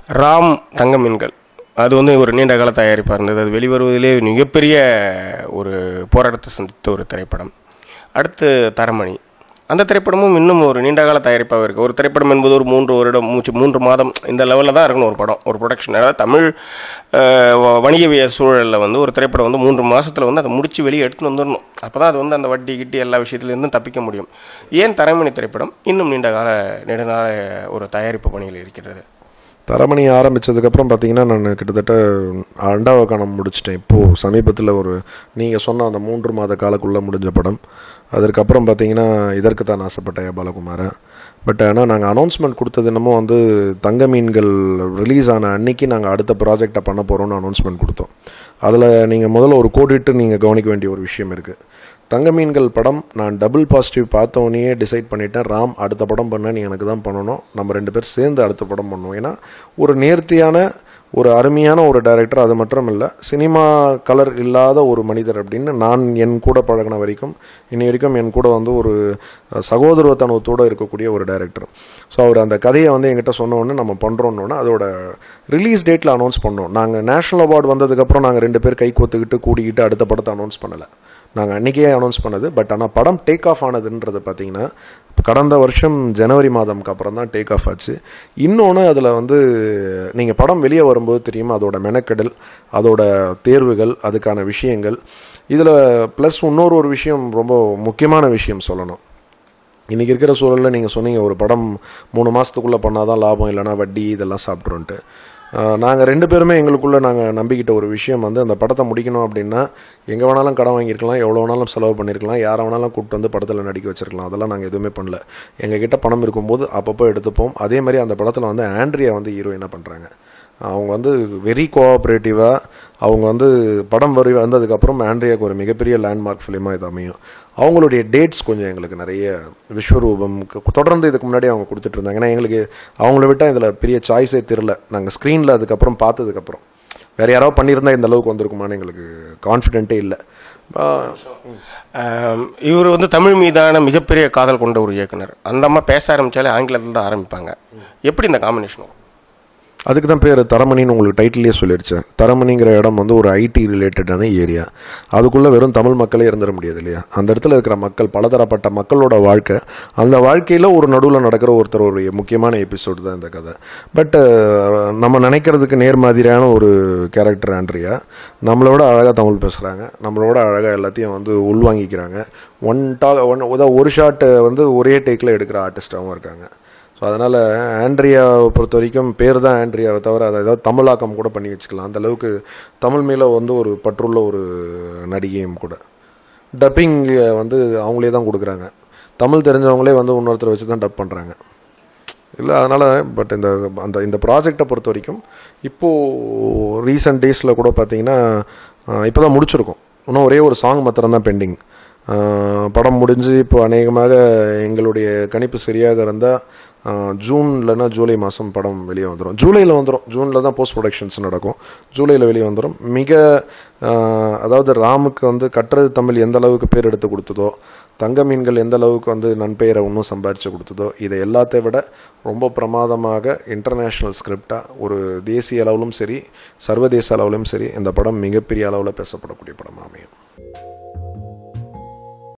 ராம் தங்க மீன்கள் அது வந்து ஒரு நீண்ட கால தயாரிப்பாக இருந்தது அது வெளிவருவதிலே மிகப்பெரிய ஒரு போராட்டத்தை சந்தித்த ஒரு திரைப்படம் அடுத்து தரமணி அந்த திரைப்படமும் இன்னும் ஒரு நீண்ட கால தயாரிப்பாக இருக்குது ஒரு திரைப்படம் என்பது ஒரு மூன்று வருடம் மூச்சு மூன்று மாதம் இந்த லெவலில் தான் இருக்கணும் ஒரு படம் ஒரு ப்ரொடக்ஷன் அதாவது தமிழ் அஹ், வ- வணிகவிய சூழலில் வந்து ஒரு திரைப்படம் வந்து மூன்று மாதத்தில் வந்து அதை முடித்து வெளியே எடுத்துன்னு வந்துடணும் அப்போ தான் அது வந்து அந்த வட்டி கிட்டி எல்லா விஷயத்துலேருந்தும் தப்பிக்க முடியும் ஏன் தரமணி திரைப்படம் இன்னும் நீண்ட கால நெடுநாள ஒரு தயாரிப்பு பணியில் இருக்கிறது தரமணி ஆரம்பித்ததுக்கப்புறம் பார்த்தீங்கன்னா நான் கிட்டத்தட்ட அண்டாவக்கானம் முடிச்சிட்டேன் இப்போது சமீபத்தில் ஒரு நீங்கள் சொன்ன அந்த மூன்று மாத காலக்குள்ளே முடிஞ்ச படம் அதற்கப்புறம் பார்த்தீங்கன்னா இதற்கு தான் ஆசைப்பட்டேன் பாலகுமாரன் பட் ஆனால் நாங்கள் அனௌன்ஸ்மெண்ட் கொடுத்தது என்னமோ வந்து தங்க மீன்கள் ரிலீஸ் ஆன அன்னைக்கு நாங்கள் அடுத்த ப்ராஜெக்டை பண்ண போகிறோம்னு அனௌன்ஸ்மெண்ட் கொடுத்தோம் அதில் நீங்கள் முதல்ல ஒரு கோடிட்டு நீங்கள் கவனிக்க வேண்டிய ஒரு விஷயம் இருக்குது தங்க மீன்கள் படம் நான் டபுள் பாசிட்டிவ் பார்த்தோன்னே டிசைட் பண்ணிட்டேன் ராம் அடுத்த படம் பண்ண நீ எனக்கு தான் பண்ணணும் நம்ம ரெண்டு பேர் சேர்ந்து அடுத்த படம் பண்ணுவோம் ஏன்னா ஒரு நேர்த்தியான ஒரு அருமையான ஒரு டைரக்டர் அது மட்டும் இல்லை சினிமா கலர் இல்லாத ஒரு மனிதர் அப்படின்னு நான் என் கூட பழகின வரைக்கும் இன்னி வரைக்கும் என் கூட வந்து ஒரு அஹ், சகோதரத்தனத்தோடு இருக்கக்கூடிய ஒரு டைரக்டர் ஸோ அவர் அந்த கதையை வந்து என்கிட்ட சொன்ன உடனே நம்ம பண்ணுறோன்னொன்னே அதோட ரிலீஸ் டேட்டில் அனௌன்ஸ் பண்ணோம் நாங்கள் நேஷனல் அவார்டு வந்ததுக்கப்புறம் நாங்கள் ரெண்டு பேர் கை கோத்துக்கிட்டு கூடிக்கிட்டு அடுத்த படத்தை அனௌன்ஸ் பண்ணலை நாங்கள் அன்றைக்கே அனௌன்ஸ் பண்ணது பட் ஆனால் படம் டேக் ஆஃப் ஆனதுன்றது பார்த்தீங்கன்னா கடந்த வருஷம் ஜனவரி மாதம்க்கு அப்புறம் தான் டேக் ஆஃப் ஆச்சு இன்னொன்று அதில் வந்து நீங்கள் படம் வெளியே வரும்போது தெரியும் அதோட மெனக்கெடல் அதோட தேர்வுகள் அதுக்கான விஷயங்கள் இதில் ப்ளஸ் இன்னொரு ஒரு விஷயம் ரொம்ப முக்கியமான விஷயம் சொல்லணும் இன்றைக்கி இருக்கிற சூழலில் நீங்கள் சொன்னீங்க ஒரு படம் மூணு மாதத்துக்குள்ளே பண்ணால் தான் லாபம் இல்லைனா வட்டி இதெல்லாம் சாப்பிட்றோன்ட்டு நாங்கள் ரெண்டு பேருமே எங்களுக்குள்ளே நாங்கள் நம்பிக்கிட்ட ஒரு விஷயம் வந்து அந்த படத்தை முடிக்கணும் அப்படின்னா எங்கே வேணாலும் கடன் வாங்கியிருக்கலாம் எவ்வளோ வேணாலும் செலவு பண்ணியிருக்கலாம் யாரை வேணாலும் கூப்பிட்டு வந்து படத்தில் நடிக்க வச்சிருக்கலாம் அதெல்லாம் நாங்கள் எதுவுமே பண்ணல எங்கள் கிட்ட பணம் இருக்கும்போது அப்பப்போ எடுத்துப்போம் அதே மாதிரி அந்த படத்தில் வந்து ஆண்ட்ரியா வந்து ஹீரோயினாக பண்ணுறாங்க அவங்க வந்து வெரி கோஆப்ரேட்டிவாக அவங்க வந்து படம் வரி வந்ததுக்கப்புறம் ஆண்ட்ரியாவுக்கு ஒரு மிகப்பெரிய லேண்ட்மார்க் ஃபிலிமாக இது அமையும் அவங்களுடைய டேட்ஸ் கொஞ்சம் எங்களுக்கு நிறைய விஸ்வரூபம் கு- தொடர்ந்து இதுக்கு முன்னாடி அவங்க கொடுத்துட்டு இருந்தாங்க ஏன்னா எங்களுக்கு அவங்கள விட்டால் இதில் பெரிய சாய்ஸே தெரில நாங்கள் ஸ்க்ரீனில் அதுக்கப்புறம் பார்த்ததுக்கப்புறம் வேறு யாராவது பண்ணியிருந்தா இந்த அளவுக்கு வந்திருக்குமான்னு எங்களுக்கு கான்ஃபிடென்ட்டே இல்லை ஆம், இவர் வந்து தமிழ் மீதான மிகப்பெரிய காதல் கொண்ட ஒரு இயக்குனர் அந்த அம்மா பேச ஆரம்பித்தாலே ஆங்கிலத்தில் தான் ஆரம்பிப்பாங்க எப்படி இந்த காம்பினேஷன் வரும் அதுக்கு தான் பேர் தரமணின்னு உங்களுக்கு டைட்டிலே சொல்லிடுச்சேன் தரமணிங்கிற இடம் வந்து ஒரு ஐடி ரிலேட்டடான ஏரியா அதுக்குள்ளே வெறும் தமிழ் மக்களே இருந்துட முடியாது இல்லையா அந்த இடத்துல இருக்கிற மக்கள் பலதரப்பட்ட மக்களோட வாழ்க்கை அந்த வாழ்க்கையில் ஒரு நடுவில் நடக்கிற ஒருத்தருடைய முக்கியமான எபிசோடு தான் இந்த கதை பட் நம்ம நினைக்கிறதுக்கு நேர்மாதிரியான ஒரு கேரக்டர் ஆண்ட்ரியா நம்மளோட அழகாக தமிழ் பேசுகிறாங்க நம்மளோட அழகாக எல்லாத்தையும் வந்து உள்வாங்கிக்கிறாங்க ஒன் டா ஒன் ஒரு ஷாட்டை வந்து ஒரே டேக்கில் எடுக்கிற ஆர்டிஸ்டாகவும் இருக்காங்க ஸோ அதனால் ஆண்ட்ரியாவை பொறுத்த வரைக்கும் பேர் தான் ஆண்ட்ரியாவை தவிர அதை ஏதாவது தமிழாக்கம் கூட பண்ணி வச்சுக்கலாம் அந்த அளவுக்கு தமிழ் மேலே வந்து ஒரு பற்றுள்ள ஒரு நடிகையும் கூட டப்பிங் வந்து அவங்களே தான் கொடுக்குறாங்க தமிழ் தெரிஞ்சவங்களே வந்து இன்னொருத்தரை வச்சு தான் டப் பண்ணுறாங்க இல்லை அதனால் பட் இந்த அந்த இந்த ப்ராஜெக்டை பொறுத்த வரைக்கும் இப்போது ரீசெண்ட் டேஸில் கூட பார்த்தீங்கன்னா இப்போ தான் முடிச்சிருக்கோம் இன்னும் ஒரே ஒரு சாங் மாத்திரம் தான் பெண்டிங் படம் முடிஞ்சு இப்போ அநேகமாக எங்களுடைய கணிப்பு சரியாக இருந்தால் ஜூன் இல்லைன்னா ஜூலை மாதம் படம் வெளியே வந்துடும் ஜூலையில் வந்துடும் ஜூனில் தான் போஸ்ட் ப்ரொடக்ஷன்ஸ் நடக்கும் ஜூலையில் வெளியே வந்துடும் மிக ஆஹ், அதாவது ராமுக்கு வந்து கட்டுறது தமிழ் எந்த அளவுக்கு பேர் எடுத்து கொடுத்ததோ தங்க மீன்கள் எந்த அளவுக்கு வந்து நன்பெயரை இன்னும் சம்பாரித்து கொடுத்ததோ இதை எல்லாத்தை விட ரொம்ப பிரமாதமாக இன்டர்நேஷ்னல் ஸ்கிரிப்டாக ஒரு தேசிய அளவிலும் சரி சர்வதேச அளவிலும் சரி இந்த படம் மிகப்பெரிய அளவில் பேசப்படக்கூடிய படமாக அமையும்